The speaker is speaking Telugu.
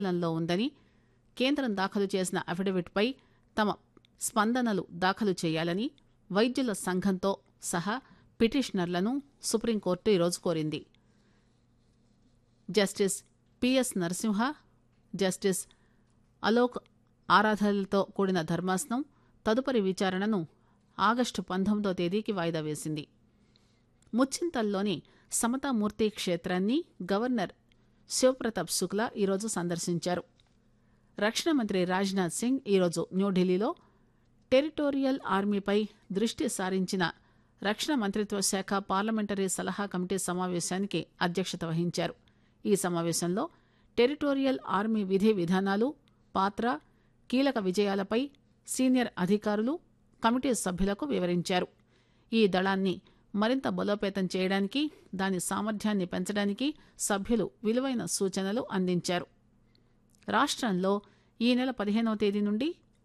పరిశీలనలో ఉందని కేంద్రం దాఖలు చేసిన అఫిడవిట్పై తమ స్పందనలు దాఖలు చేయాలని వైద్యుల సంఘంతో సహా పిటిషనర్లను సుప్రీంకోర్టు ఈరోజు కోరింది justice PS Narasimha justice Alok ఆరాధనలతో కూడిన ధర్మాసనం తదుపరి విచారణను ఆగస్టు పంతొమ్మిదో తేదీకి వాయిదా వేసింది ముచ్చింతల్లోని సమతామూర్తి క్షేత్రాన్ని గవర్నర్ శివప్రతాప్ శుక్లా ఈరోజు సందర్శించారు రక్షణ మంత్రి రాజ్నాథ్ సింగ్ ఈరోజు న్యూఢిల్లీలో టెరిటోరియల్ ఆర్మీపై దృష్టి సారించిన రక్షణ మంత్రిత్వ శాఖ పార్లమెంటరీ సలహా కమిటీ సమావేశానికి అధ్యక్షత వహించారు ఈ సమావేశంలో టెరిటోరియల్ ఆర్మీ విధి విధానాలు పాత్ర కీలక విజయాలపై సీనియర్ అధికారులు కమిటీ సభ్యులకు వివరించారు ఈ దళాన్ని మరింత బలోపేతం చేయడానికి దాని సామర్థ్యాన్ని పెంచడానికి సభ్యులు విలువైన సూచనలు అందించారు రాష్ట్రంలో ఈ నెల పదిహేనవ తేదీ నుండి